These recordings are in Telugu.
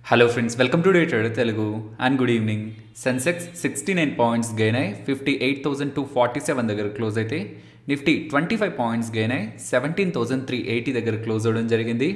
hello friends welcome to Day Trader Telugu and good evening Sensex sixty nine points gain అయ్యి fifty eight thousand two forty seven దగ్గర క్లోజ్ అయితే Nifty twenty five points gain అయ్యి సెవెంటీన్ థౌసండ్ త్రీ ఎయిటీ దగ్గర క్లోజ్ అవ్వడం జరిగింది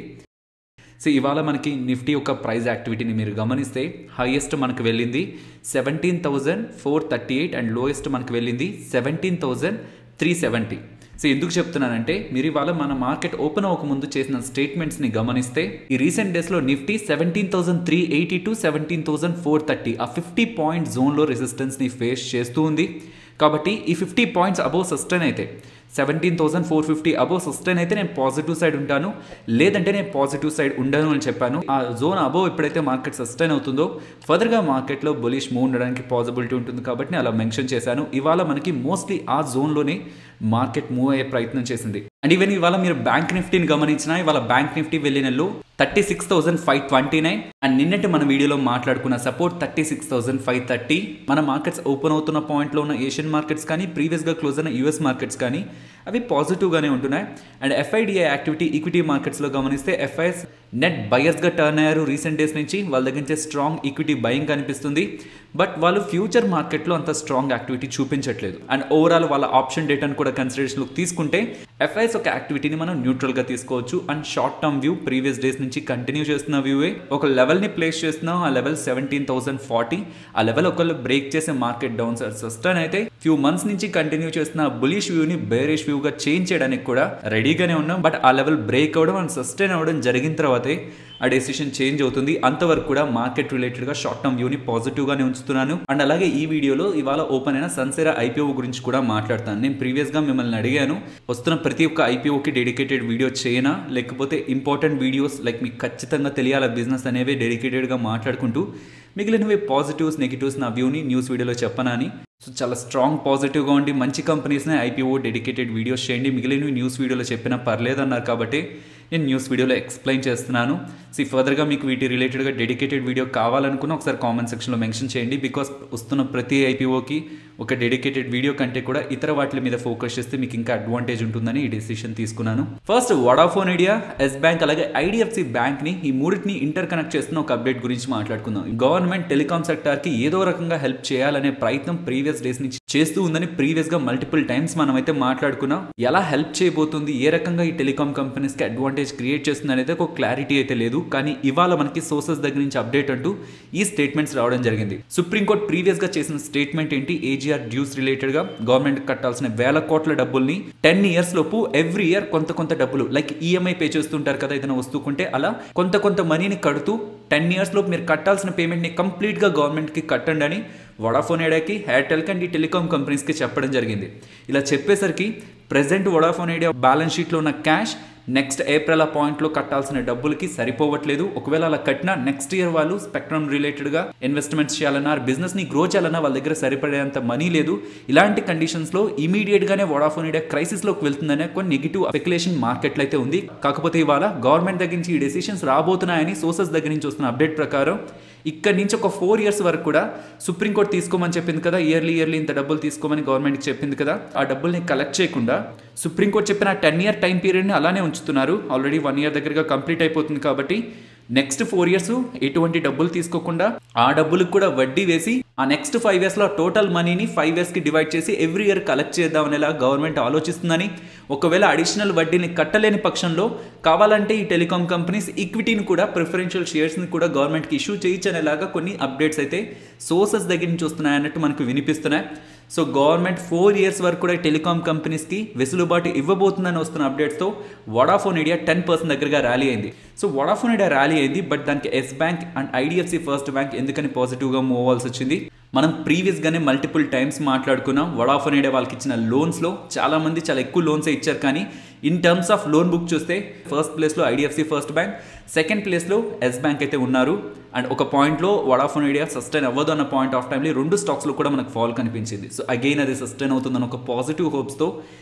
సో ఇవాళ మనకి నిఫ్టీ యొక్క ప్రైస్ యాక్టివిటీని మీరు గమనిస్తే హైయెస్ట్ మనకు వెళ్ళింది seventeen thousand four thirty eight and lowest మనకు వెళ్ళింది seventeen thousand three seventy so ఎందుకు చెప్తున్నానంటే మీరు ఇవాళ మన మార్కెట్ ఓపెన్ అవ్వకముందు చేసిన స్టేట్మెంట్స్ని గమనిస్తే ఈ రీసెంట్ డేస్లో Nifty seventeen thousand three eighty to seventeen thousand four thirty uh fifty point జోన్లో రెసిస్టెన్స్ని ఫేస్ చేస్తూ ఉంది కాబట్టి ఈ ఫిఫ్టీ పాయింట్స్ అబోవ్ సస్టైన్ అయితే seventeen thousand four fifty above sustain అయితే నేను పాజిటివ్ సైడ్ ఉంటాను లేదంటే నేను పాజిటివ్ సైడ్ ఉండను అని చెప్పాను ఆ జోన్ అబోవ్ ఎప్పుడైతే మార్కెట్ సస్టైన్ అవుతుందో ఫర్దర్గా మార్కెట్లో బులిష్ మూవ్ ఉండడానికి పాసిబిలిటీ ఉంటుంది కాబట్టి నేను అలా మెన్షన్ చేశాను ఇవాళ మనకి మోస్ట్లీ ఆ జోన్లోనే మార్కెట్ మూవ్ అయ్యే ప్రయత్నం చేసింది అండ్ ఈవెన్ ఇవాళ మీరు బ్యాంక్ నిఫ్టీని గమనించినా ఇవాళ బ్యాంక్ నిఫ్టీ వెళ్ళిన low thirty six thousand five twenty nine and నిన్నటి మన వీడియోలో మాట్లాడుకున్న support thirty six thousand five thirty మన మార్కెట్స్ ఓపెన్ అవుతున్న పాయింట్లో ఉన్న ఏషియన్ మార్కెట్స్ కానీ ప్రీవియస్గా క్లోజ్ అయిన యూఎస్ మార్కెట్స్ కానీ అవి పాజిటివ్గానే ఉంటున్నాయి అండ్ ఎఫ్ఐడిఐ యాక్టివిటీ ఈక్విటీ మార్కెట్స్లో గమనిస్తే ఎఫ్ఐఎస్ నెట్ బయర్స్గా టర్న్ అయ్యారు రీసెంట్ డేస్ నుంచి వాళ్ళ దగ్గర నుంచి స్ట్రాంగ్ ఈక్విటీ బయింగ్ కనిపిస్తుంది బట్ వాళ్ళు ఫ్యూచర్ మార్కెట్లో అంత స్ట్రాంగ్ యాక్టివిటీ చూపించట్లేదు అండ్ ఓవరాల్ వాళ్ళ ఆప్షన్ డేటాను కూడా కన్సిడరేషన్లోకి తీసుకుంటే ఎఫ్ఐఎస్ ఒక యాక్టివిటీని మనం న్యూట్రల్గా తీసుకోవచ్చు and short term view previous days నుంచి కంటిన్యూ చేస్తున్న వ్యూవే ఒక లెవెల్ని ప్లేస్ చేస్తున్నాం ఆ లెవెల్ సెవెంటీన్ థౌసండ్ ఫార్టీ ఆ లెవెల్ ఒకళ్ళు బ్రేక్ చేసే మార్కెట్ డౌన్ సస్టైన్ అయితే ఫ్యూ మంత్స్ నుంచి కంటిన్యూ చేస్తున్న బులిష్ వ్యూని బేరిష్ వ్యూగా చేంజ్ చేయడానికి కూడా రెడీగానే ఉన్నాం బట్ ఆ లెవెల్ బ్రేక్ అవ్వడం అండ్ సస్టైన్ అవ్వడం జరిగిన తర్వాతే ఆ డెసిషన్ చేంజ్ అవుతుంది అంతవరకు కూడా మార్కెట్ రిలేటెడ్గా షార్ట్ టర్మ్ వ్యూని పాజిటివ్గానే ఉంచుతున్నాను అండ్ అలాగే ఈ వీడియోలో ఇవాళ ఓపెన్ అయిన సన్సెరా ఐపీఓ గురించి కూడా మాట్లాడతాను నేను ప్రీవియస్గా మిమ్మల్ని అడిగాను వస్తున్న ప్రతి ఒక్క ఐపీఓకి డెడికేటెడ్ వీడియో చేయనా లేకపోతే ఇంపార్టెంట్ వీడియోస్ లైక్ మీకు ఖచ్చితంగా తెలియాల బిజినెస్ అనేవి డెడికేటెడ్గా మాట్లాడుకుంటూ మిగిలినవి పాజిటివ్స్ నెగిటివ్స్ నా వ్యూని న్యూస్ వీడియోలో చెప్పనా అని సో చాలా స్ట్రాంగ్ పాజిటివ్గా ఉండి మంచి కంపెనీస్నే ఐపీఓ డెడికేటెడ్ వీడియోస్ చేయండి మిగిలినవి న్యూస్ వీడియోలో చెప్పినా పర్లేదు అన్నారు కాబట్టి నేను న్యూస్ వీడియోలో ఎక్స్ప్లెయిన్ చేస్తున్నాను సో ఫర్దర్గా మీకు వీటి రిలేటెడ్గా డెడికేటెడ్ వీడియో కావాలనుకున్న ఒకసారి కామెంట్ సెక్షన్లో మెన్షన్ చేయండి బికాస్ వస్తున్న ప్రతి ఐపీఓకి ఒక డెడికేటెడ్ వీడియో కంటే కూడా ఇతర వాటి మీద ఫోకస్ చేస్తే మీకు ఇంకా అడ్వాంటేజ్ ఉంటుందని ఈ డెసిషన్ తీసుకున్నాను first Vodafone Idea Yes Bank అలాగే ఐడిఎఫ్సి బ్యాంక్ని ఈ మూడింటిని ఇంటర్ కనెక్ట్ చేస్తున్న ఒక అప్డేట్ గురించి మాట్లాడుకుందాం గవర్నమెంట్ టెలికాం సెక్టార్కి ఏదో రకంగా హెల్ప్ చేయాలనే ప్రయత్నం ప్రీవియస్ డేస్ నుంచి చేస్తూ ఉందని ప్రీవియస్గా మల్టిపుల్ టైమ్స్ మనం అయితే మాట్లాడుకున్నాం ఎలా హెల్ప్ చేయబోతుంది ఏ రకంగా ఈ టెలికాం కంపెనీస్కి అడ్వాంటేజ్ క్రియేట్ చేస్తుంది అనేది ఒక క్లారిటీ అయితే లేదు కానీ ఇవాళ మనకి సోర్సెస్ దగ్గర నుంచి అప్డేట్ అంటూ ఈ స్టేట్మెంట్స్ రావడం జరిగింది సుప్రీంకోర్టు ప్రీవియస్గా చేసిన స్టేట్మెంట్ ఏంటి ఏజీఆర్ డ్యూస్ రిలేటెడ్గా గవర్నమెంట్ కట్టాల్సిన వేల కోట్ల డబ్బుల్ని టెన్ ఇయర్స్ లోపు ఎవ్రీ ఇయర్ కొంత కొంత డబ్బులు లైక్ ఈఎంఐ పే చేస్తుంటారు కదా ఏదైనా వస్తువు కొంటే అలా కొంత కొంత మనీని కడుతూ టెన్ ఇయర్స్ లోపు మీరు కట్టాల్సిన పేమెంట్ని కంప్లీట్గా గవర్నమెంట్కి కట్టండి అని వడాఫోన్ ఐడియాకి ఎయిర్టెల్కి అండ్ ఈ టెలికాం కంపెనీస్కి చెప్పడం జరిగింది ఇలా చెప్పేసరికి ప్రజెంట్ వడాఫోన్ ఐడియా బ్యాలెన్స్ షీట్లో ఉన్న క్యాష్ నెక్స్ట్ ఏప్రిల్ ఆ పాయింట్లో కట్టాల్సిన డబ్బులకి సరిపోవట్లేదు ఒకవేళ అలా కట్టినా నెక్స్ట్ ఇయర్ వాళ్ళు స్పెక్ట్రమ్ రిలేటెడ్గా ఇన్వెస్ట్మెంట్స్ చేయాలన్నా బిజినెస్ని గ్రో చేయాలన్నా వాళ్ళ దగ్గర సరిపడేంత మనీ లేదు ఇలాంటి కండిషన్స్లో ఇమీడియట్గానే వడాఫోన్ ఇండియా క్రైసిస్లోకి వెళ్తుందనే కొన్ని నెగిటివ్ స్పెక్యులేషన్ మార్కెట్లో అయితే ఉంది కాకపోతే ఇవాళ గవర్నమెంట్ దగ్గర నుంచి ఈ డెసిషన్స్ రాబోతున్నాయని సోర్సెస్ దగ్గర నుంచి వస్తున్న అప్డేట్ ప్రకారం ఇక్కడ నుంచి ఒక ఫోర్ ఇయర్స్ వరకు కూడా సుప్రీంకోర్టు తీసుకోమని చెప్పింది కదా ఇయర్లీ ఇయర్లీ ఇంత డబ్బులు తీసుకోమని గవర్నమెంట్కి చెప్పింది కదా ఆ డబ్బుల్ని కలెక్ట్ చేయకుండా సుప్రీంకోర్టు చెప్పిన టెన్ ఇయర్ టైం పీరియడ్ని అలానే ఉంచుతున్నారు ఆల్రెడీ వన్ ఇయర్ దగ్గరగా కంప్లీట్ అయిపోతుంది కాబట్టి నెక్స్ట్ ఫోర్ ఇయర్స్ ఎటువంటి డబ్బులు తీసుకోకుండా ఆ డబ్బులకు కూడా వడ్డీ వేసి ఆ నెక్స్ట్ ఫైవ్ ఇయర్స్లో టోటల్ మనీని ఫైవ్ ఇయర్స్కి డివైడ్ చేసి ఎవ్రీ ఇయర్ కలెక్ట్ చేద్దామనేలా గవర్నమెంట్ ఆలోచిస్తుందని ఒకవేళ అడిషనల్ వడ్డీని కట్టలేని పక్షంలో కావాలంటే ఈ టెలికాం కంపెనీస్ ఈక్విటీని కూడా ప్రిఫరెన్షియల్ షేర్స్ని కూడా గవర్నమెంట్కి ఇష్యూ చేయొచ్చనేలాగా కొన్ని అప్డేట్స్ అయితే సోర్సెస్ దగ్గర నుంచి వస్తున్నాయి అన్నట్టు మనకు వినిపిస్తున్నాయి సో గవర్నమెంట్ ఫోర్ ఇయర్స్ వరకు కూడా టెలికాం కంపెనీస్కి వెసులుబాటు ఇవ్వబోతుందని వస్తున్న అప్డేట్స్తో వడాఫోన్ ఇండియా టెన్ పర్సెంట్ దగ్గరగా ర్యాలీ అయింది సో వడాఫోన్ ఇండియా ర్యాలీ అయింది బట్ దానికి Yes Bank and IDFC First Bank ఎందుకని పాజిటివ్గా మూవ్ అవ్వాల్సి వచ్చింది మనం ప్రీవియస్గానే మల్టిపుల్ టైమ్స్ మాట్లాడుకున్నాం వడాఫోన్ ఐడియా వాళ్ళకి ఇచ్చిన లోన్స్లో చాలామంది చాలా ఎక్కువ లోన్స్ ఇచ్చారు కానీ in terms of loan book చూస్తే ఫస్ట్ ప్లేస్లో ఐడిఎఫ్సి ఫస్ట్ బ్యాంక్ సెకండ్ ప్లేస్లో ఎస్ బ్యాంక్ అయితే ఉన్నారు అండ్ ఒక పాయింట్లో వడాఫోన్ ఐడియా సస్టైన్ అవ్వదు అన్న పాయింట్ ఆఫ్ టైంలో రెండు స్టాక్స్లో కూడా మనకు ఫాల్ కనిపించింది సో అగైన్ అది సస్టైన్ అవుతుందని ఒక పాజిటివ్ హోప్స్తో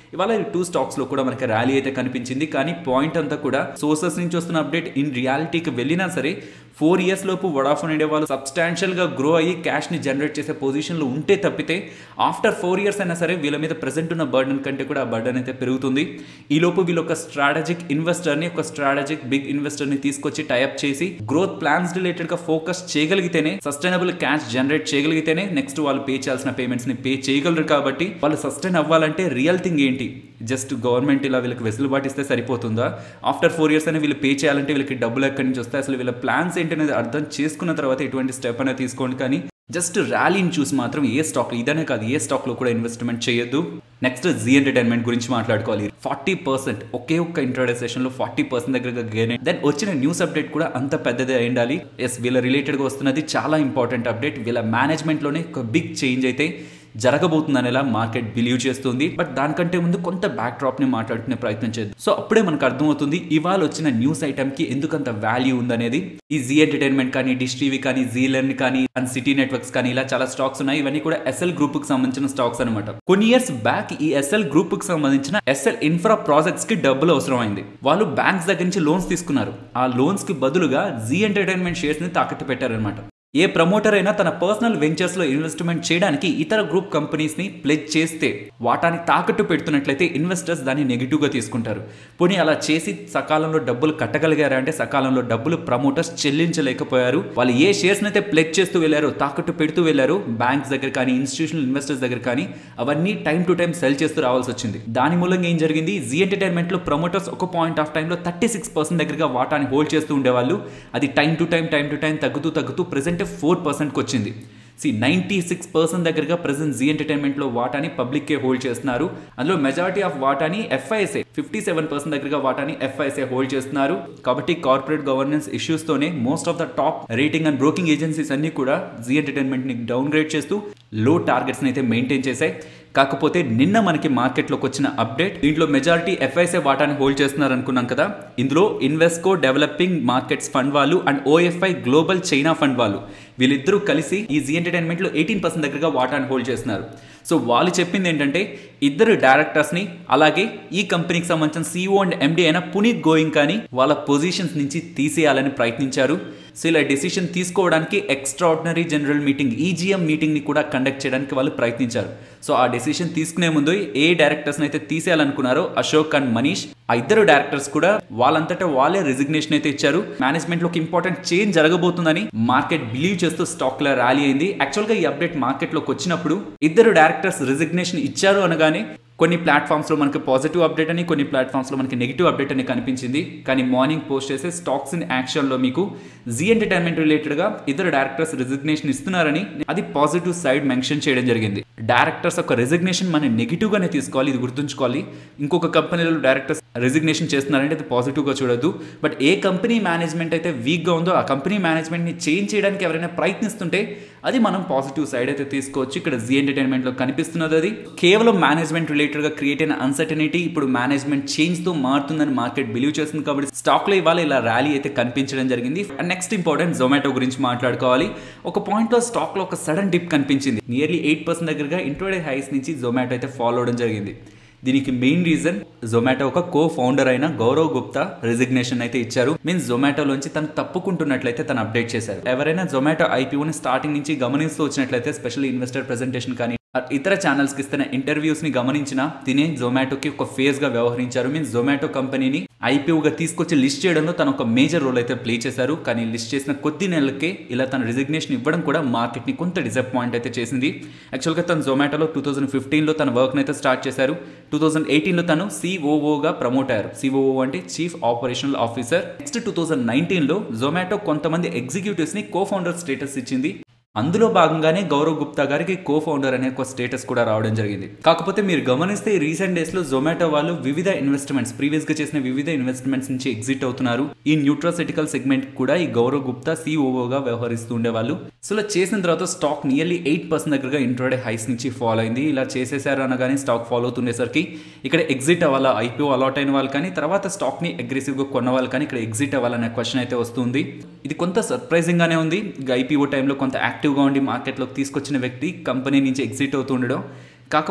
ఇవాళ ఈ టూ స్టాక్స్ లో కూడా మనకి ర్యాలీ అయితే కనిపించింది కానీ పాయింట్ అంతా కూడా సోర్సెస్ నుంచి వస్తున్న అప్డేట్ ఇన్ రియాలిటీకి వెళ్ళినా సరే ఫోర్ ఇయర్స్ లోపు వడాఫోన్ ఇండియా వాళ్ళు సబ్స్టాన్షియల్ గా గ్రో అయ్యి క్యాష్ ని జనరేట్ చేసే పొజిషన్ లో ఉంటే తప్పితే ఆఫ్టర్ ఫోర్ ఇయర్స్ అయినా సరే వీళ్ళ మీద ప్రెసెంట్ ఉన్న బర్డన్ కంటే కూడా ఆ బర్డన్ అయితే పెరుగుతుంది ఈ లోపు వీళ్ళు ఒక స్ట్రాటజిక్ ఇన్వెస్టర్ ని ఒక స్ట్రాటజిక్ బిగ్ ఇన్వెస్టర్ ని తీసుకొచ్చి టైప్ చేసి గ్రోత్ ప్లాన్స్ రిలేటెడ్ గా ఫోకస్ చేయగలిగితేనే సస్టైనబుల్ క్యాష్ జనరేట్ చేయగలిగితేనే నెక్స్ట్ వాళ్ళు పే చేయాల్సిన పేమెంట్స్ ని పే చేయగలరు కాబట్టి వాళ్ళు సస్టైన్ అవ్వాలంటే రియల్ థింగ్ ఏంటి జస్ట్ గవర్నమెంట్ ఇలా వీళ్ళకి వెసులుబాటు ఇస్తే సరిపోతుందా ఆఫ్టర్ ఫోర్ ఇయర్స్ అని వీళ్ళు పే చేయాలంటే వీళ్ళకి డబ్బులు ఎక్కడి నుంచి వస్తాయి అసలు వీళ్ళ ప్లాన్స్ ఏంటి అనేది అర్థం చేసుకున్న తర్వాత ఎటువంటి స్టెప్ అనేది తీసుకోండి కానీ జస్ట్ ర్యాలీని చూసి మాత్రం ఏ స్టాక్ ఇదనే కాదు ఏ స్టాక్లో కూడా ఇన్వెస్ట్మెంట్ చేయొద్దు నెక్స్ట్ జీ ఎంటర్టైన్మెంట్ గురించి మాట్లాడుకోవాలి ఫార్టీ పర్సెంట్ ఒకే ఒక్క ఇంట్రోడక్ట్ సెషన్లో ఫార్టీ పర్సెంట్ దగ్గర గెయిన్ దెన్ వచ్చిన న్యూస్ అప్డేట్ కూడా అంత పెద్దదే అయి ఉండాలి ఎస్ వీళ్ళ రిలేటెడ్గా వస్తున్నది చాలా ఇంపార్టెంట్ అప్డేట్ వీళ్ళ మేనేజ్మెంట్లోనే ఒక బిగ్ చేంజ్ అయితే జరగబోతుందనేలా మార్కెట్ బిలీవ్ చేస్తుంది బట్ దానికంటే ముందు కొంత బ్యాక్ డ్రాప్ ని మాట్లాడుకునే ప్రయత్నం చేద్దాం సో అప్పుడే మనకు అర్థమవుతుంది ఇవాళ వచ్చిన న్యూస్ ఐటమ్ కి ఎందుకంత వాల్యూ ఉందనేది ఈ జీ ఎంటర్టైన్మెంట్ కానీ డిష్ టీవీ కానీ జీ లెర్న్ కానీ అండ్ సిటీ నెట్వర్క్స్ కానీ ఇలా చాలా స్టాక్స్ ఉన్నాయి ఇవన్నీ కూడా ఎస్ఎల్ గ్రూప్ కి సంబంధించిన స్టాక్స్ అనమాట కొన్ని ఇయర్స్ బ్యాక్ ఈ ఎస్ఎల్ గ్రూప్ కి సంబంధించిన ఎస్ఎల్ ఇన్ఫ్రా ప్రాజెక్ట్స్ కి డబ్బులు అవసరం అయింది వాళ్ళు బ్యాంక్స్ దగ్గర నుంచి లోన్స్ తీసుకున్నారు ఆ లోన్స్ కి బదులుగా జీ ఎంటర్టైన్మెంట్ షేర్స్ ని తాకట్టు పెట్టారనమాట ఏ ప్రమోటర్ అయినా తన పర్సనల్ వెంచర్స్ లో ఇన్వెస్ట్మెంట్ చేయడానికి ఇతర గ్రూప్ కంపెనీస్ ని ప్లెజ్ చేస్తే వాటాని తాకట్టు పెడుతున్నట్లయితే ఇన్వెస్టర్స్ దాన్ని నెగిటివ్ గా తీసుకుంటారు పోనీ అలా చేసి సకాలంలో డబ్బులు కట్టగలిగారా అంటే సకాలంలో డబ్బులు ప్రమోటర్స్ చెల్లించలేకపోయారు వాళ్ళు ఏ షేర్స్ అయితే ప్లెజ్ చేస్తూ వెళ్ళారో తాకట్టు పెడుతూ వెళ్ళారు బ్యాంక్స్ దగ్గర కానీ ఇన్స్టిట్యూషనల్ ఇన్వెస్టర్స్ దగ్గర కానీ అవన్నీ టైం టు టైం సెల్ చేస్తూ రావాల్సి వచ్చింది దాని మూలంగా ఏం జరిగింది జీ ఎంటర్టైన్మెంట్ లో ప్రమోటర్స్ ఒక పాయింట్ ఆఫ్ టైంలో థర్టీ సిక్స్ పర్సెంట్ దగ్గరగా వాటాని హోల్డ్ చేస్తూ ఉండేవాళ్ళు అది time to time time to time తగ్గుతూ తగ్గుతూ ప్రెసెంట్ ఫోర్ పర్సెంట్కి వచ్చింది సి నైంటీ సిక్స్ పర్సెంట్ దగ్గరగా ప్రెసెంట్ జీ ఎంటర్టైన్మెంట్లో వాటాని పబ్లిక్కే హోల్డ్ చేస్తున్నారు అందులో మెజారిటీ ఆఫ్ వాటాని ఎఫ్ఐఎస్ఏ ఫిఫ్టీ సెవెన్ పర్సెంట్ దగ్గరగా వాటాని ఎఫ్ఐఎస్ఏ హోల్డ్ చేస్తున్నారు కాబట్టి కార్పొరేట్ గవర్నెన్స్ ఇష్యూస్తోనే most of the top rating and broking agencies అన్ని కూడా జీ ఎంటర్టైన్మెంట్ని డౌన్ గ్రేడ్ చేస్తూ లో టార్గెట్స్ని అయితే మెయింటైన్ చేశాయి కాకపోతే నిన్న మనకి మార్కెట్లోకి వచ్చిన అప్డేట్ దీంట్లో మెజారిటీ ఎఫ్ఐసే వాటాని హోల్డ్ చేస్తున్నారు అనుకున్నాం కదా ఇందులో ఇన్వెస్కో డెవలపింగ్ మార్కెట్స్ ఫండ్ వాళ్ళు and OFI global China fund వాళ్ళు వీళ్ళిద్దరూ కలిసి ఈ జీ ఎంటర్టైన్మెంట్లో ఎయిటీన్ పర్సెంట్ దగ్గరగా వాటాని హోల్డ్ చేస్తున్నారు సో వాళ్ళు చెప్పింది ఏంటంటే ఇద్దరు డైరెక్టర్స్ని అలాగే ఈ కంపెనీకి సంబంధించిన సీఓ అండ్ ఎండి అయిన పునీత్ గోయింగ్ కానీ వాళ్ళ పొజిషన్స్ నుంచి తీసేయాలని ప్రయత్నించారు సో ఇలా డెసిషన్ తీసుకోవడానికి ఎక్స్ట్రాడినరీ జనరల్ మీటింగ్ ఈజీఎం మీటింగ్ని కూడా కండక్ట్ చేయడానికి వాళ్ళు ప్రయత్నించారు సో ఆ డెసిషన్ తీసుకునే ముందు ఏ డైరెక్టర్స్ని అయితే తీసేయాలనుకున్నారో అశోక్ అండ్ మనీష్ ఆ ఇద్దరు డైరెక్టర్స్ కూడా వాళ్ళంతటా వాళ్ళే రిజిగ్నేషన్ అయితే ఇచ్చారు మేనేజ్మెంట్ లో ఒక ఇంపార్టెంట్ చేంజ్ జరగబోతుందని మార్కెట్ బిలీవ్ చేస్తూ స్టాక్ లో ర్యాలీ అయింది యాక్చువల్ గా ఈ అప్డేట్ మార్కెట్ లోకి వచ్చినప్పుడు ఇద్దరు డైరెక్టర్స్ రిజిగ్నేషన్ ఇచ్చారు అనగానే కొన్ని ప్లాట్ఫామ్స్లో మనకి పాజిటివ్ అప్డేట్ అని కొన్ని ప్లాట్ఫామ్స్లో మనకి నెగిటివ్ అప్డేట్ అని కనిపించింది కానీ మార్నింగ్ పోస్ట్ చేసే స్టాక్స్ ఇన్ యాక్షన్లో మీకు జీ ఎంటర్టైన్మెంట్ రిలేటెడ్గా ఇద్దరు డైరెక్టర్స్ రిజిగ్నేషన్ ఇస్తున్నారని అది పాజిటివ్ సైడ్ మెన్షన్ చేయడం జరిగింది డైరెక్టర్స్ ఒక రిజిగ్నేషన్ మనం నెగిటివ్గానే తీసుకోవాలి ఇది గుర్తుంచుకోవాలి ఇంకొక కంపెనీలో డైరెక్టర్స్ రిజిగ్నేషన్ చేస్తున్నారంటే అది పాజిటివ్గా చూడొద్దు బట్ ఏ కంపెనీ మేనేజ్మెంట్ అయితే వీక్గా ఉందో ఆ కంపెనీ మేనేజ్మెంట్ని చేంజ్ చేయడానికి ఎవరైనా ప్రయత్నిస్తుంటే అది మనం పాజిటివ్ సైడ్ అయితే తీసుకోవచ్చు ఇక్కడ జీ ఎంటర్టైన్మెంట్లో కనిపిస్తున్నది అది కేవలం మేనేజ్మెంట్ రిలేటెడ్గా క్రియేట్ అయిన అన్సర్టనిటీ ఇప్పుడు మేనేజ్మెంట్ చేంజ్తో మారుతుందని మార్కెట్ బిలీవ్ చేస్తుంది కాబట్టి స్టాక్లో ఇవాళ ఇలా ర్యాలీ అయితే కనిపించడం జరిగింది అండ్ నెక్స్ట్ ఇంపార్టెంట్ జొమాటో గురించి మాట్లాడుకోవాలి ఒక పాయింట్లో స్టాక్లో ఒక సడన్ డిప్ కనిపించింది నియర్లీ ఎయిట్ పర్సెంట్ దగ్గరగా ఇంట్రోడే హైస్ నుంచి జొమాటో అయితే ఫాలో అవడం జరిగింది దీనికి మెయిన్ రీజన్ జొమాటో ఒక కో ఫౌండర్ అయిన గౌరవ్ గుప్తా రిజిగ్నేషన్ అయితే ఇచ్చారు మీన్స్ జొమాటోలోంచి తను తప్పుకుంటున్నట్లయితే తను అప్డేట్ చేశారు ఎవరైనా జొమాటో ఐపీఓని స్టార్టింగ్ నుంచి గమనిస్తూ వచ్చినట్లయితే స్పెషల్ ఇన్వెస్టర్ ప్రెజెంటేషన్ కానీ ఇతర ఛానల్స్కి ఇస్తున్న ఇంటర్వ్యూస్ని గమనించిన తినే జొమాటోకి ఒక ఫేస్గా వ్యవహరించారు మీన్స్ జొమాటో కంపెనీని ఐపీఓగా తీసుకొచ్చి లిస్ట్ చేయడంలో తను ఒక మేజర్ రోల్ అయితే ప్లే చేశారు కానీ లిస్ట్ చేసిన కొద్ది నెలలకే ఇలా తన రిజిగ్నేషన్ ఇవ్వడం కూడా మార్కెట్ని కొంత డిసప్పాయింట్ అయితే చేసింది యాక్చువల్గా తను జొమాటోలో టూ థౌసండ్ ఫిఫ్టీన్లో తన వర్క్ని అయితే స్టార్ట్ చేశారు టూ థౌసండ్ ఎయిటీన్లో తను సిఓఓగా ప్రమోట్ అయ్యారు సిఓఓ అంటే chief operational officer next two thousand నైన్టీన్లో జొమాటో కొంతమంది ఎగ్జిక్యూటివ్స్ని కో ఫౌండర్ స్టేటస్ ఇచ్చింది అందులో భాగంగానే గౌరవ్ గుప్తా గారికి కో ఫౌండర్ అనే ఒక స్టేటస్ కూడా రావడం జరిగింది కాకపోతే మీరు గమనిస్తే ఈ రీసెంట్ డేస్ లో జొమాటో వాళ్ళు వివిధ ఇన్వెస్ట్మెంట్స్ ప్రీవియస్ గా చేసిన వివిధ ఇన్వెస్ట్మెంట్స్ నుంచి ఎగ్జిట్ అవుతున్నారు ఈ న్యూట్రాసిటికల్ సెగ్మెంట్ కూడా ఈ గౌరవ్ గుప్తా సిఓఓగా వ్యవహరిస్తూ ఉండేవాళ్ళు సో ఇలా చేసిన తర్వాత స్టాక్ నియర్లీ ఎయిట్ పర్సెంట్ దగ్గరగా ఇంట్రోడే హైస్ నుంచి ఫాలో అయింది ఇలా చేసేసారు అనగానే స్టాక్ ఫాలో అవుతుండేసరికి ఇక్కడ ఎగ్జిట్ అవ్వాలా ఐపీఓ అలాట్ అయిన వాళ్ళు కానీ తర్వాత స్టాక్ ని అగ్రెసివ్ గా కొన్న వాళ్ళు కానీ ఇక్కడ ఎగ్జిట్ అవ్వాలనే క్వశ్చన్ అయితే వస్తుంది ఇది కొంత సర్ప్రైజింగ్ గానే ఉంది ఐపీఓ టైంలో కొంత యాక్టివ్గా ఉండి మార్కెట్లోకి తీసుకొచ్చిన వ్యక్తి కంపెనీ నుంచి ఎగ్జిట్ అవుతుండడం కాకపోతే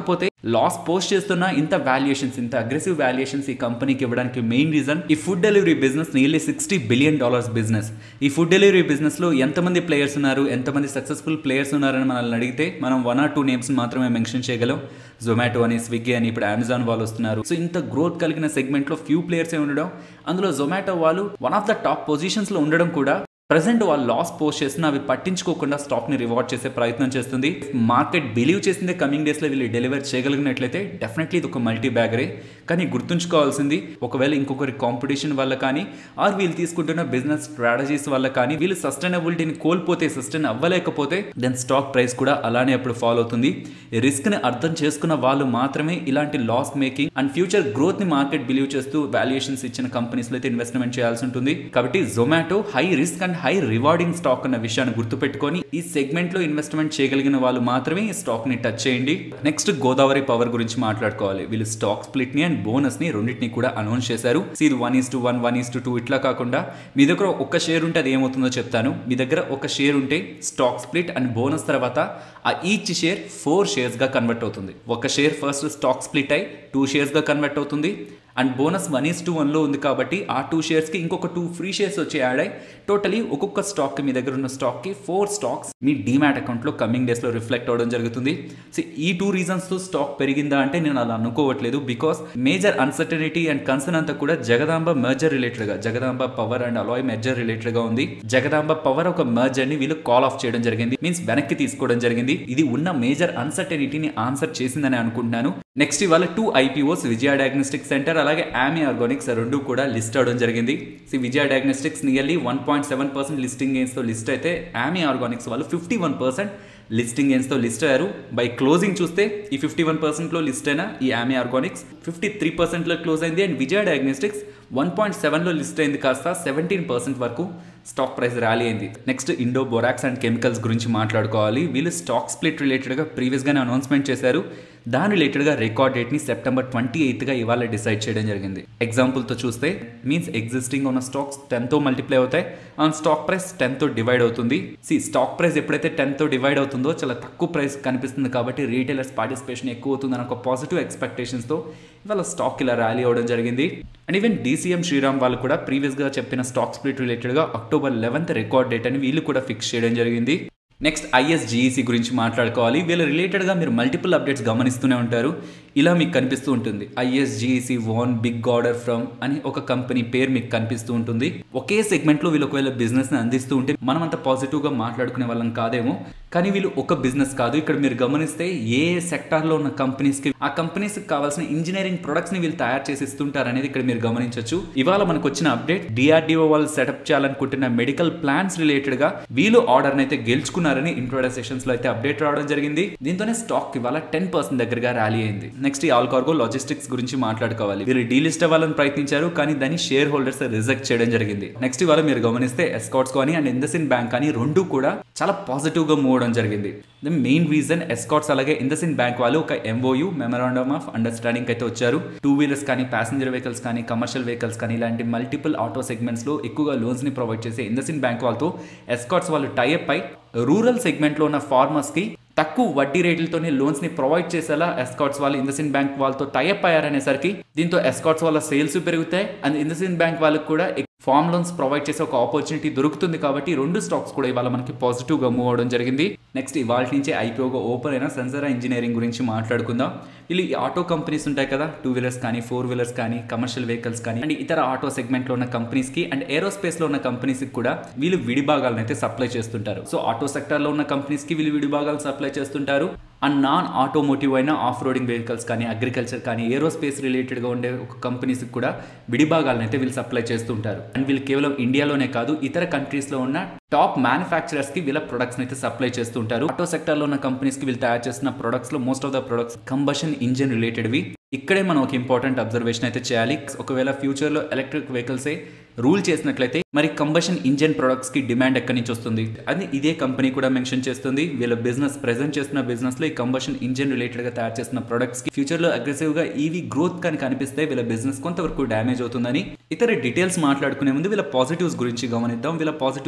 లాస్ పోస్ట్ చేస్తున్న ఇంత వాల్యుయేషన్స్ ఇంత అగ్రెసివ్ వాల్యుయేషన్స్ ఈ కంపెనీకి ఇవ్వడానికి మెయిన్ రీజన్ ఈ food delivery business nearly sixty billion dollars business ఈ ఫుడ్ డెలివరీ బిజినెస్ లో ఎంతమంది ప్లేయర్స్ ఉన్నారు ఎంతమంది సక్సెస్ఫుల్ ప్లేయర్స్ ఉన్నారని మనల్ని అడిగితే మనం వన్ ఆర్ టూ నేమ్స్ మాత్రమే మెన్షన్ చేయగలం జొమాటో అని స్విగ్గీ అని ఇప్పుడు అమెజాన్ వాళ్ళు వస్తున్నారు సో ఇంత గ్రోత్ కలిగిన సెగ్మెంట్లో ఫ్యూ ప్లేయర్సే ఉండడం అందులో జొమాటో వాళ్ళు వన్ ఆఫ్ ద టాప్ పొజిషన్స్లో ఉండడం కూడా ప్రజెంట్ వాళ్ళు లాస్ పోస్ట్ చేస్తున్న అవి పట్టించుకోకుండా స్టాక్ని రివార్డ్ చేసే ప్రయత్నం చేస్తుంది మార్కెట్ బిలీవ్ చేసిందే కమింగ్ డేస్లో వీళ్ళు డెలివర్ చేయగలిగినట్లయితే డెఫినెట్లీ ఇది ఒక మల్టీ బ్యాగరే కానీ గుర్తుంచుకోవాల్సింది ఒకవేళ ఇంకొకరి కాంపిటీషన్ వల్ల కానీ ఆర్ వీళ్ళు తీసుకుంటున్న బిజినెస్ స్ట్రాటజీస్ వల్ల కానీ వీళ్ళు సస్టైనబిలిటీని కోల్పోతే సస్టైన్ అవ్వలేకపోతే దెన్ స్టాక్ ప్రైస్ కూడా అలానే అప్పుడు ఫాలో అవుతుంది రిస్క్ని అర్థం చేసుకున్న వాళ్ళు మాత్రమే ఇలాంటి లాస్ మేకింగ్ అండ్ ఫ్యూచర్ గ్రోత్ని మార్కెట్ బిలీవ్ చేస్తూ వాల్యుయేషన్స్ ఇచ్చిన కంపెనీస్లో అయితే ఇన్వెస్ట్మెంట్ చేయాల్సి ఉంటుంది కాబట్టి Zomato high risk and high rewarding stock అన్న విషయాన్ని గుర్తుపెట్టుకొని ఈ సెగ్మెంట్ లో ఇన్వెస్ట్మెంట్ చేయగలిగిన వాళ్ళు మాత్రమే ఈ స్టాక్ ని టచ్ చేయండి నెక్స్ట్ గోదావరి పవర్ గురించి మాట్లాడుకోవాలి వీళ్ళు స్టాక్ స్ప్లిట్ ని అండ్ బోనస్ ని రెండింటిని కూడా అనౌన్స్ చేశారు ఇది one is to one one is to two ఇట్లా కాకుండా మీ దగ్గర ఒక షేర్ ఉంటే అది ఏమవుతుందో చెప్తాను మీ దగ్గర ఒక షేర్ ఉంటే స్టాక్ స్ప్లిట్ అండ్ బోనస్ తర్వాత ఆ ఈచ్ షేర్ ఫోర్ షేర్స్ గా కన్వర్ట్ అవుతుంది ఒక షేర్ ఫస్ట్ స్టాక్ స్ప్లిట్ అయి టూ షేర్స్ గా కన్వర్ట్ అవుతుంది and bonus one is two వన్లో ఉంది కాబట్టి ఆ టూ షేర్స్కి ఇంకొక టూ ఫ్రీ షేర్స్ వచ్చి యాడ్ అయ్యి టోటలీ ఒక్కొక్క స్టాక్కి మీ దగ్గర ఉన్న స్టాక్కి ఫోర్ స్టాక్స్ మీ డీమ్యాట్ అకౌంట్లో కమింగ్ డేస్లో రిఫ్లెక్ట్ అవ్వడం జరుగుతుంది సో ఈ టూ రీజన్స్తో స్టాక్ పెరిగిందా అంటే నేను అలా అనుకోవట్లేదు because major uncertainty and concern అంతా కూడా జగదాంబ మెర్జర్ రిలేటెడ్గా Jagadamba power and alloy merger రిలేటెడ్గా ఉంది జగదాంబ పవర్ ఒక మెర్జర్ని వీళ్ళు కాల్ ఆఫ్ చేయడం జరిగింది మీన్స్ వెనక్కి తీసుకోవడం జరిగింది ఇది ఉన్న మేజర్ అన్సర్టనిటీని ఆన్సర్ చేసిందని అనుకుంటున్నాను నెక్స్ట్ ఇవాళ two IPOs Vijaya Diagnostic Centre అలాగే ఆమి ఆర్గానిక్స్ రెండు కూడా లిస్ట్ అవడం జరిగింది so Vijaya Diagnostics nearly one point seven percent listing గెయిన్స్తో లిస్ట్ అయితే ఆమి ఆర్గానిక్స్ వాళ్ళు ఫిఫ్టీ వన్ పర్సెంట్ లిస్టింగ్ గెయిన్స్తో లిస్ట్ అయ్యారు బై క్లోజింగ్ చూస్తే ఈ ఫిఫ్టీ వన్ పర్సెంట్లో లిస్ట్ అయిన ఈ ఆమి ఆర్గానిక్స్ ఫిఫ్టీ త్రీ పర్సెంట్లో క్లోజ్ అయింది and Vijaya Diagnostics one point సెవెన్లో లిస్ట్ అయింది కాస్త సెవెంటీన్ పర్సెంట్ వరకు స్టాక్ ప్రైస్ ర్యాలీ అయింది next Indo Borax and Chemicals గురించి మాట్లాడుకోవాలి వీళ్ళు స్టాక్ స్ప్లిట్ రిలేటెడ్గా ప్రీవియస్గానే అనౌన్స్మెంట్ చేశారు దాని రిలేటెడ్గా రికార్డ్ డేట్ని సెప్టెంబర్ ట్వంటీ ఎయిత్గా ఇవాళ డిసైడ్ చేయడం జరిగింది ఎగ్జాంపుల్తో చూస్తే మీన్స్ ఎగ్జిస్టింగ్ ఉన్న స్టాక్స్ టెన్తో మల్టిప్లై అవుతాయి అండ్ స్టాక్ ప్రైస్ టెన్తో డివైడ్ అవుతుంది సి స్టాక్ ప్రైస్ ఎప్పుడైతే టెన్తో డివైడ్ అవుతుందో చాలా తక్కువ ప్రైస్ కనిపిస్తుంది కాబట్టి రీటైలర్స్ పార్టిసిపేషన్ ఎక్కువ అవుతుందని ఒక పాజిటివ్ ఎక్స్పెక్టేషన్స్తో ఇవాళ స్టాక్ ఇలా ర్యాలీ అవ్వడం జరిగింది అండ్ ఈవెన్ డీసీఎం శ్రీరామ్ వాళ్ళు కూడా ప్రీవియస్గా చెప్పిన స్టాక్ స్ప్లిట్ రిలేటెడ్గా అక్టోబర్ లెవెన్త్ రికార్డ్ డేట్ అని వీళ్ళు కూడా ఫిక్స్ చేయడం జరిగింది నెక్స్ట్ ఐఎస్జిఈసి గురించి మాట్లాడుకోవాలి వీళ్ళ రిలేటెడ్గా మీరు మల్టిపుల్ అప్డేట్స్ గమనిస్తూనే ఉంటారు ఇలా మీకు కనిపిస్తూ ఉంటుంది ISGEC won big order from అని ఒక కంపెనీ పేరు మీకు కనిపిస్తూ ఉంటుంది ఒకే సెగ్మెంట్లో వీళ్ళు ఒకవేళ బిజినెస్ని అందిస్తూ ఉంటే మనం అంత పాజిటివ్గా మాట్లాడుకునే వాళ్ళం కాదేమో కానీ వీళ్ళు ఒక బిజినెస్ కాదు ఇక్కడ మీరు గమనిస్తే ఏ సెక్టార్లో ఉన్న కంపెనీస్కి ఆ కంపెనీస్కి కావాల్సిన ఇంజనీరింగ్ ప్రొడక్ట్స్ని వీళ్ళు తయారు చేసి ఇస్తుంటారు అనేది ఇక్కడ మీరు గమనించవచ్చు ఇవాళ మనకు వచ్చిన అప్డేట్ డిఆర్డిఓ వాళ్ళు సెటప్ చేయాలనుకుంటున్న మెడికల్ ప్లాన్స్ రిలేటెడ్గా వీళ్ళు ఆర్డర్ని అయితే గెలుచుకున్నారని ఇంట్రోడర్ సెషన్స్ లో అయితే అప్డేట్ రావడం జరిగింది దీంతోనే స్టాక్ ఇవాళ టెన్ పర్సెంట్ దగ్గరగా ర్యాలీ అయింది నెక్స్ట్ ఈ ఆల్ కార్గో లాజిస్టిక్స్ గురించి మాట్లాడుకోవాలి వీళ్ళు డీలిస్ట్ అవ్వాలని ప్రయత్నించారు కానీ దాన్ని షేర్ హోల్డర్స్ రిజెక్ట్ చేయడం జరిగింది నెక్స్ట్ ఇవాళ మీరు గమనిస్తే ఎస్కాట్స్ కానీ అండ్ ఇందసిన్ బ్యాంక్ కానీ రెండు కూడా చాలా పాజిటివ్ గా మూవ్ అవడం జరిగింది ద మెయిన్ రీజన్ ఎస్కాట్స్ అలాగే ఇందసిన్ బ్యాంక్ వాళ్ళు ఒక ఎంఓయూ మెమరాండమ్ ఆఫ్ అండర్స్టాండింగ్ అయితే వచ్చారు టూ వీలర్స్ కానీ ప్యాసింజర్ వెహికల్స్ కానీ కమర్షియల్ వెహికల్స్ కానీ ఇలాంటి మల్టిపుల్ ఆటో సెగ్మెంట్స్ లో ఎక్కువగా లోన్స్ ని ప్రొవైడ్ చేసే ఇందసిన్ బ్యాంక్ వాళ్ళతో ఎస్కాట్స్ వాళ్ళు టైఅప్ అయి రూరల్ సెగ్మెంట్లో ఉన్న ఫార్మర్స్కి తక్కువ వడ్డీ రేట్లతోనే లోన్స్ ని ప్రొవైడ్ చేసేలా ఎస్కాట్స్ వాళ్ళు ఇందసిన్ బ్యాంక్ వాళ్ళతో టైఅప్ అయ్యారనేసరికి దీంతో ఎస్కాట్స్ వాళ్ళ సేల్స్ పెరుగుతాయి అండ్ ఇందసిన్ బ్యాంక్ వాళ్ళకి కూడా ఫార్మ్ లోన్స్ ప్రొవైడ్ చేసే ఒక ఆపర్చునిటీ దొరుకుతుంది కాబట్టి రెండు స్టాక్స్ కూడా ఇవాళ మనకి పాజిటివ్ గా మూవ్ అవడం జరిగింది నెక్స్ట్ ఇవాళ నుంచి ఐపీఓగా ఓపెన్ అయిన సెన్సరా ఇంజనీరింగ్ గురించి మాట్లాడుకుందాం వీళ్ళు ఈ ఆటో కంపెనీస్ ఉంటాయి కదా టూ వీలర్స్ కానీ ఫోర్ వీలర్స్ కానీ కమర్షియల్ వెహికల్స్ కానీ అండ్ ఇతర ఆటో సెగ్మెంట్ లో ఉన్న కంపెనీస్ కి అండ్ ఏరోస్పేస్ లో ఉన్న కంపెనీస్ కి కూడా వీళ్ళు విడిభాగాలను అయితే సప్లై చేస్తుంటారు సో ఆటో సెక్టర్ లో ఉన్న కంపెనీస్ కి వీళ్ళు విడిభాగాలు సప్లై చేస్తుంటారు అండ్ నాన్ ఆటోమోటివ్ అయిన ఆఫ్ రోడింగ్ వెహికల్స్ కానీ అగ్రికల్చర్ కానీ ఏరోస్పేస్ రిలేటెడ్గా ఉండే ఒక కంపెనీస్కి కూడా విడిభాగాలను అయితే వీళ్ళు సప్లై చేస్తుంటారు అండ్ వీళ్ళు కేవలం ఇండియాలోనే కాదు ఇతర కంట్రీస్లో ఉన్న టాప్ మ్యానుఫ్యాక్చరర్స్కి వీళ్ళ ప్రొడక్ట్స్ని అయితే సప్లై చేస్తుంటారు ఆటో సెక్టర్లో ఉన్న కంపెనీస్కి వీళ్ళు తయారు చేస్తున్న ప్రొడక్ట్స్లో most of the products combustion engine రిలేటెడ్వి ఇక్కడే మనం ఒక ఇంపార్టెంట్ అబ్జర్వేషన్ అయితే చేయాలి ఒకవేళ ఫ్యూచర్లో ఎలక్ట్రిక్ వెహికల్సే రూల్ చేసినట్లయితే మరి కంబషన్ ఇంజన్ ప్రొడక్ట్స్ కి డిమాండ్ ఎక్కడి నుంచి వస్తుంది అది ఇదే కంపెనీ కూడా మెన్షన్ చేస్తుంది వీళ్ళ బిజినెస్ ప్రెజెంట్ చేస్తున్న బిజినెస్ లో ఈ కంబషన్ ఇంజన్ రిలేటెడ్ గా తయారు చేస్తున్న ప్రొడక్ట్స్ కి ఫ్యూచర్ లో అగ్రెసివ్ గా ఈవీ గ్రోత్ కానీ కనిపిస్తే వీళ్ళ బిజినెస్ కొంతవరకు డ్యామేజ్ అవుతుందని ఇతర డీటెయిల్స్ మాట్లాడుకునే ముందు వీళ్ళ పాజిటివ్స్ గురించి గమనిద్దాం వీళ్ళ పాజిటివ్స్ మాట్లాడుకు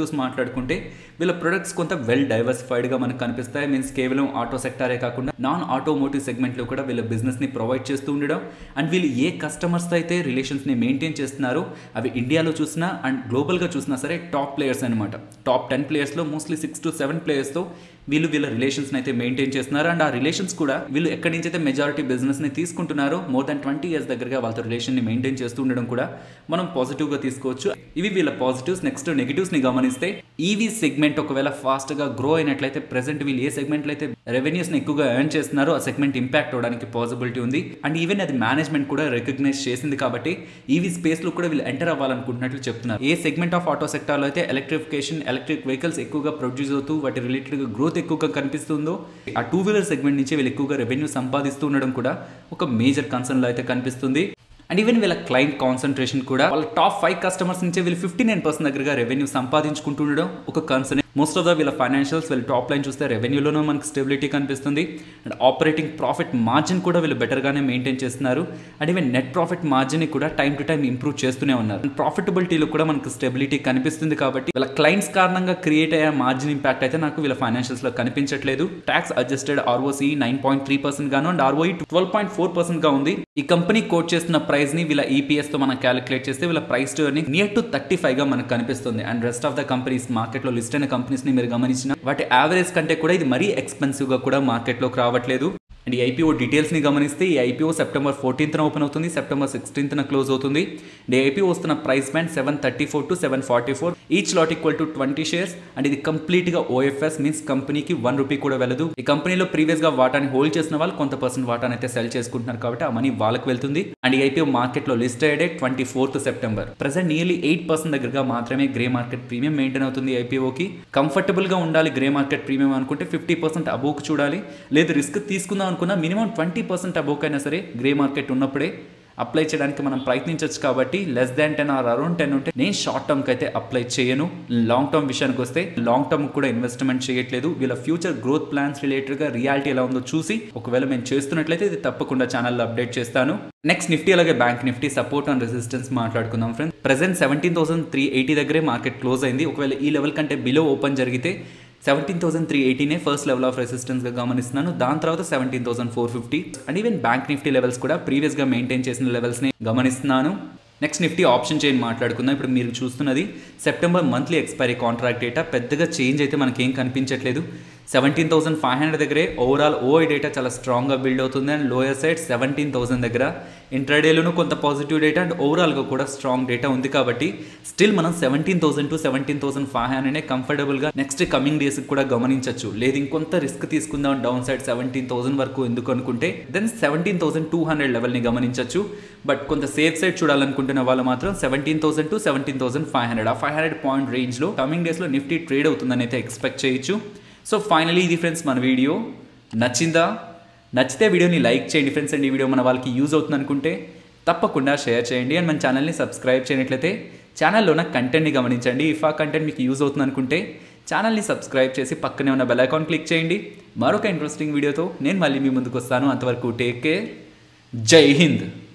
మాట్లాడుకుంటే వీళ్ళ ప్రొడక్ట్స్ కొంత వెల్ డైవర్సిఫైడ్గా మనకు కనిపిస్తాయి మీన్స్ కేవలం ఆటో సెక్టారే కాకుండా నాన్ ఆటోమోటివ్ సెగ్మెంట్లో కూడా వీళ్ళ బిజినెస్ని ప్రొవైడ్ చేస్తూ ఉండడం అండ్ వీళ్ళు ఏ కస్టమర్స్తో అయితే రిలేషన్స్ని మెయింటైన్ చేస్తున్నారో అవి ఇండియాలో చూసినా అండ్ గ్లోబల్గా చూసినా సరే టాప్ ప్లేయర్స్ అనమాట టాప్ టెన్ ప్లేయర్స్లో మోస్ట్లీ సిక్స్ టు సెవెన్ ప్లేయర్స్తో వీళ్ళు వీళ్ళ రిలేషన్స్ అయితే మెయింటైన్ చేస్తున్నారు అండ్ ఆ రిలేషన్స్ కూడా వీళ్ళు ఎక్కడి నుంచి అయితే మెజారిటీ బిజినెస్ ని తీసుకుంటున్నారో మోర్ దాన్ ట్వంటీ ఇయర్స్ దగ్గరగా వాళ్ళతో రిలేషన్ ని మెయింటైన్ చేస్తూ ఉండడం కూడా మనం పాజిటివ్ గా తీసుకోవచ్చు ఇవి వీళ్ళ పాజిటివ్స్ నెక్స్ట్ నెగిటివ్స్ ని గమనిస్తే ఈవీ సెగ్మెంట్ ఒకవేళ ఫాస్ట్ గా గ్రో అయినట్లయితే ప్రెసెంట్ వీళ్ళు ఏ సెగ్మెంట్ లో అయితే రెవెన్యూస్ ని ఎక్కువగా ఎర్న్ చేస్తున్నారో ఆ సెగ్మెంట్ ఇంపాక్ట్ అవడానికి పాసిబిలిటీ ఉంది అండ్ ఈవెన్ అది మేనేజ్మెంట్ కూడా రికగ్నైజ్ చేసింది కాబట్టి ఈవీ స్పేస్ లో కూడా వీళ్ళు ఎంటర్ అవ్వాలనుకుంటున్నట్లు చెప్తున్నారు ఏ సెగ్మెంట్ ఆఫ్ ఆటో సెక్టార్ లో అయితే ఎలక్ట్రిఫికేషన్ ఎలక్ట్రిక్ వెహికల్స్ ఎక్కువగా ప్రొడ్యూస్ అవుతూ వాటి రిలేటెడ్ గా గ్రోత్ ఎక్కువగా కనిపిస్తుందో ఆ టూ వీలర్ సెగ్మెంట్ నుంచి వీళ్ళు ఎక్కువగా రెవెన్యూ సంపాదిస్తూ ఉండడం కూడా ఒక మేజర్ కన్సర్న్ లో అయితే కనిపిస్తుంది అండ్ ఈవెన్ వీళ్ళ క్లయింట్ కాన్సన్ట్రేషన్ కూడా వాళ్ళ టాప్ ఫైవ్ కస్టమర్స్ నుంచి వీళ్ళు ఫిఫ్టీ నైన్ పర్సెంట్ దగ్గరగా రెవెన్యూ సంపాదించుకుంటూ ఉండడం ఒక కన్సర్న్ మోస్ట్ ఆఫ్ ద వీళ్ళ ఫైనాన్షియల్స్ వీళ్ళ టాప్ లైన్ చూస్తే రెవెన్యూలోనూ మనకి స్టెబిలిటీ కనిపిస్తుంది అండ్ ఆపరేటింగ్ ప్రాఫిట్ మార్జిన్ కూడా వీళ్ళు బెటర్గానే మెయింటైన్ చేస్తున్నారు and even net profit margin కూడా టైం టు టైం ఇంప్రూవ్ చేస్తూనే ఉన్నారు అండ్ ప్రాఫిటబిలిటీలో కూడా మనకు స్టెబిలిటీ కనిపిస్తుంది కాబట్టి వీళ్ళ క్లయింట్స్ కారణంగా క్రియేట్ అయ్యే మార్జిన్ ఇంపాక్ట్ అయితే నాకు వీళ్ళ ఫైనాన్షియల్స్ లో కనిపించట్లేదు tax adjusted ROC nine point three percent గాను and ROE twelve point four percent గా ఉంది ఈ కంపెనీ కోట్ చేస్తున్న ప్రైస్ ని వీళ్ళ ఈపీఎస్ తో మనం క్యాలిక్యులేట్ చేస్తే వీళ్ళ price to earning near to thirty five గా మనకు కనిపిస్తుంది and rest of the companies market లో లిస్ట్ అయిన కంపెనీస్ ని మీరు గమనించిన వాటి యావరేజ్ కంటే కూడా ఇది మరీ ఎక్స్పెన్సివ్ గా కూడా మార్కెట్ లోకి రావట్లేదు అండ్ ఈ ఐపీఓ డీటెయిల్స్ని గమనిస్తే ఈ ఐపీఓ సెప్టెంబర్ ఫోర్టీన్త్న ఓపెన్ అవుతుంది సెప్టెంబర్ సిక్స్టీన్త్న క్లోజ్ అవుతుంది అండ్ ఈ ఐపీఓ వస్తున్న price band seven thirty four to seven forty four each lot equal to twenty shares and ఇది కంప్లీట్గా ఓఎఫ్ఎస్ మీన్స్ కంపెనీకి వన్ రూపీ కూడా వెళ్ళదు ఈ కంపెనీలో ప్రీవియస్గా వాటాని హోల్డ్ చేసిన వాళ్ళు కొంత పర్సెంట్ వాటాని అయితే సెల్ చేసుకుంటున్నారు కాబట్టి ఆ మనీ వాళ్ళకి వెళ్తుంది అండ్ ఈ ఐపీఓ మార్కెట్లో లిస్ట్ అయ్యే twenty fourth September present nearly eight percent దగ్గరగా మాత్రమే గ్రే మార్కెట్ ప్రీమియం మెయింటైన్ అవుతుంది ఐపీఓకి కంఫర్టబుల్గా ఉండాలి గ్రే మార్కెట్ ప్రీమియం అనుకుంటే ఫిఫ్టీ పర్సెంట్ అబోక్ చూడాలి లేదు రిస్క్ తీసుకుందాం అనుకున్నా మినిమం ట్వంటీ పర్సెంట్ అబోక్ అయినా సరే గ్రే మార్కెట్ ఉన్నప్పుడే అప్లై చేయడానికి మనం ప్రయత్నించవచ్చు కాబట్టి less than ten or around ten ఉంటే నేను షార్ట్ టర్మ్కి అయితే అప్లై చేయను లాంగ్ టర్మ్ విషయానికి వస్తే లాంగ్ టర్మ్ కూడా ఇన్వెస్ట్మెంట్ చేయట్లేదు వీళ్ళ ఫ్యూచర్ గ్రోత్ ప్లాన్స్ రిలేటెడ్గా రియాలిటీ ఎలా ఉందో చూసి ఒకవేళ మేము చేస్తున్నట్లయితే ఇది తప్పకుండా ఛానల్లో అప్డేట్ చేస్తాను నెక్స్ట్ నిఫ్టీ అలాగే bank Nifty support and resistance మాట్లాడుకుందాం friends present seventeen thousand three eighty దగ్గరే మార్కెట్ క్లోజ్ అయింది ఒకవేళ ఈ లెవెల్ కంటే బిలో ఓపెన్ జరిగితే సెవెంటీన్ థౌసండ్ త్రీ ఎయిటీనే ఫస్ట్ లెవెల్ ఆఫ్ రెసిస్టెన్స్గా గమనిస్తున్నాను దాని తర్వాత seventeen thousand four fifty and even bank Nifty levels కూడా ప్రీవియస్గా మెయింటైన్ చేసిన లెవెల్స్ని గమనిస్తున్నాను నెక్స్ట్ నిఫ్టీ ఆప్షన్ చైన్ మాట్లాడుకుందాం ఇప్పుడు మీరు చూస్తున్నది September monthly expiry contract data పెద్దగా చేంజ్ అయితే మనకేం కనిపించట్లేదు సెవెంటీన్ థౌసండ్ ఫైవ్ హండ్రెడ్ దగ్గరే ఓవరాల్ ఓఐ డేటా చాలా స్ట్రాంగ్గా బిల్డ్ అవుతుంది and lower side seventeen thousand దగ్గర ఇంట్రాడేలోనూ కొంత పాజిటివ్ డేటా అండ్ ఓవరాల్గా కూడా స్ట్రాంగ్ డేటా ఉంది కాబట్టి స్టిల్ మనం seventeen thousand to seventeen thousand five hundred కంఫర్టబుల్గా నెక్స్ట్ కమింగ్ డేస్కి కూడా గమనించవచ్చు లేదు ఇంకొంత రిస్క్ తీసుకుందాం డౌన్ సైడ్ సెవెంటీన్ థౌసండ్ వరకు ఎందుకు అనుకుంటే then seventeen thousand two hundred లెవెల్ని గమనించవచ్చు బట్ కొంత సేఫ్ సైడ్ చూడాలనుకుంటున్న వాళ్ళు మాత్రం seventeen thousand to seventeen thousand five hundred ఆ ఫైవ్ హండ్రెడ్ పాయింట్ రేంజ్లో కమింగ్ డేస్లో నిఫ్టీ ట్రేడ్ అవుతుందని అయితే ఎక్స్పెక్ట్ చేయొచ్చు సో ఫైనలీ ఇది ఫ్రెండ్స్ మన వీడియో నచ్చిందా నచ్చితే వీడియోని లైక్ చేయండి ఫ్రెండ్స్ అండ్ ఈ వీడియో మన వాళ్ళకి యూజ్ అవుతుంది అనుకుంటే తప్పకుండా షేర్ చేయండి అండ్ మన ఛానల్ని సబ్స్క్రైబ్ చేయనట్లయితే ఛానల్లో ఉన్న కంటెంట్ని గమనించండి ఇఫ్ ఆ కంటెంట్ మీకు యూజ్ అవుతుంది అనుకుంటే ఛానల్ని సబ్స్క్రైబ్ చేసి పక్కనే ఉన్న బెల్ ఐకాన్ క్లిక్ చేయండి మరొక ఇంట్రెస్టింగ్ వీడియోతో నేను మళ్ళీ మీ ముందుకు వస్తాను అంతవరకు టేక్ కేర్ జై హింద్